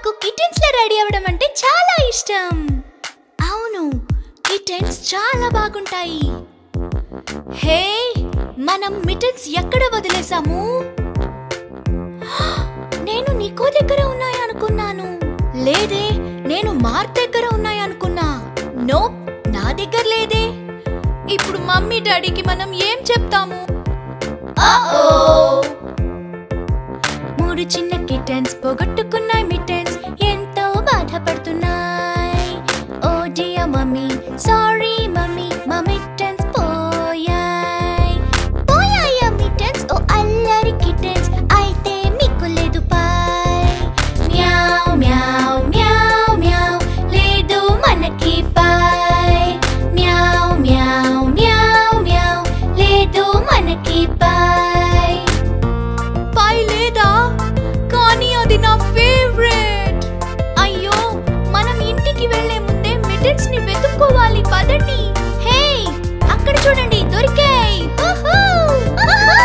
నాకు కిటెన్స్ లా రెడీ అవ్వడం అంటే చాలా ఇష్టం అవును కిటెన్స్ చాలా బాగుంటాయి హే మనం మిటన్స్ ఎక్కడ వదిలేసాము నేను నీకో దగ్గర ఉన్నాయి అనుకున్నాను లేదే నేను మార్క్ దగ్గర ఉన్నాయి అనుకున్నా నో నా దగ్గర లేదే ఇప్పుడు మమ్మీ డాడీకి మనం ఏం చెప్తాము మూడు చిన్న కిటన్స్ పోగొట్టుకున్నాయి మిటన్స్ ఎంతో బాధపడుతున్నాయి oh dear mummy sorry mummy మా మిటన్స్ పోయాయి పోయాయా మిటన్స్ ఓ అల్లరి కిటన్స్ అయితే మీకు లేదు పై మ్యావ్ మ్యావ్ మ్యావ్ మ్యావ్ లేదు మనకి పై మ్యావ్ మ్యావ్ మ్యావ్ మ్యావ్ లేదు మనకి పై పై లేదా కానీ అది నా ఫేవరెట్ అయ్యో మనం ఇంటికి వెళ్లే ముందే మిటన్స్ ని వెతుక్కోవాలి పదండి హే అక్కడ చూడండి దొరికాయి హుహు! హుహు!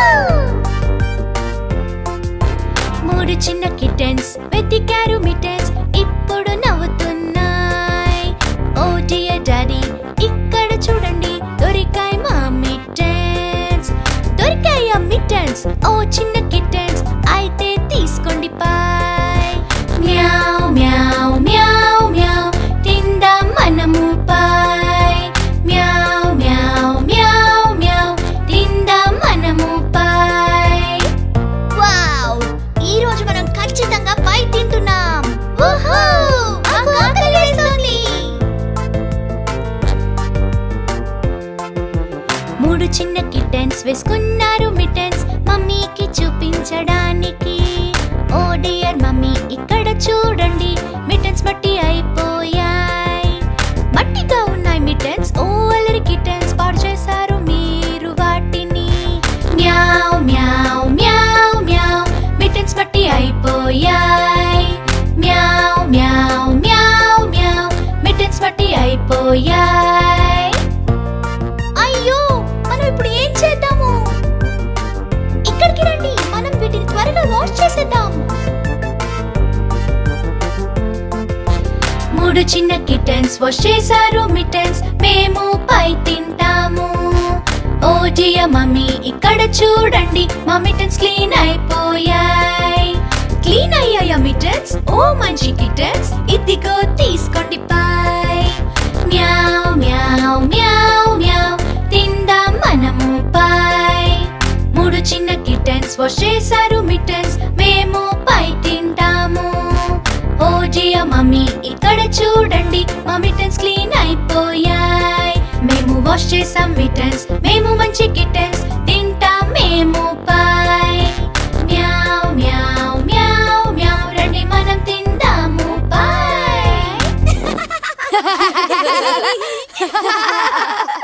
మూడు చిన్న కిటెన్స్ వెతికారు మిటెన్స్ ఇప్పుడు నవ్వుతున్నాయి ఓ డియర్ డాడీ ఇక్కడ చూడండి దొరికాయి మా మిటెన్స్ దొరికాయి ఆ మిటెన్స్ ఓ చిన్న కిటెన్స్ అయితే తీసుకోండి పై మ్యావ్ మ్యావ్ మ్యావ్ మ్యావ్ తిందాం మనము పై మ్యావ్ మ్యావ్ మ్యావ్ మ్యావ్ తిందాం మనము పై వావ్ ఈ రోజు మనం ఖచ్చితంగా పై తింటున్నాం ఊహూ! నాకు ఆకలేస్తోంది. మూడు చిన్న కిటెన్స్ వేసుకున్నారు మిటెన్స్ మమ్మీకి చూపించడానికి ఓ డియర్ మమ్మీ ఇక్కడ చూడండి మిటెన్స్ మట్టి అయిపోయాయి మట్టిగా ఉన్నాయి మిటెన్స్ ఓ అల్లరి కిటెన్స్ పాడు చేశారు మీరు వాటిని మ్యావ్ మ్యావ్ మ్యావ్ మ్యావ్ మిటెన్స్ మట్టి అయిపోయాయి మ్యావ్ మ్యావ్ మ్యావ్ మ్యావ్ మిటెన్స్ మట్టి అయిపోయాయి అయ్యో మనం ఇప్పుడు ఏం చేద్దాము ఇక్కడికి రండి మనం వీటిని త్వరగా వాష్ చేసేద్దాం మూడు చిన్న కిటెన్స్ వాష్ చేశారు మిటెన్స్ మేము పై తింటాము ఓ జియ మమ్మీ ఇక్కడ చూడండి మా మిటెన్స్ క్లీన్ అయిపోయాయి క్లీన్ అయ్యాయా మిటెన్స్ ఓ మంచి కిటెన్స్ ఇదిగో తీసుకోండి పై మ్యావ్ మ్యావ్ మ్యావ్ మ్యావ్ తిందాం మనము పై మూడు చిన్న కిటెన్స్ వాష్ చేశారు మిటెన్స్ మేము పై తింటాము ఓ జియ మమ్మీ ఇక్కడ చూడండి మా మిటెన్స్ క్లీన్ అయిపోయాయి మేము వాష్ చేసాం మిటెన్స్ మేము మంచి కిటెన్స్ తింటాం మేము పై మ్యావ్ మ్యావ్ మ్యావ్ మ్యావ్ రండి మనం తిందాము పై